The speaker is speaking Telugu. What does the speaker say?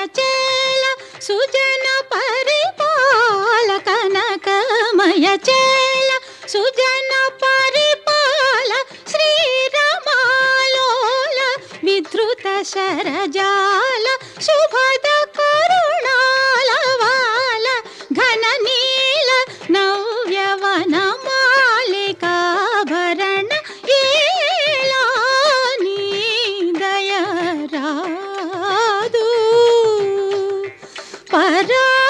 చేల సుజన పరిపాల కనకమయ చేల సుజన పరిపాల శ్రీరమాలోల విధృత శరజాల శుభద కరుణాల వాల ఘన నీల నవ్యవన మాలికాభరణ ఏలా నీ దయ రాదు పరా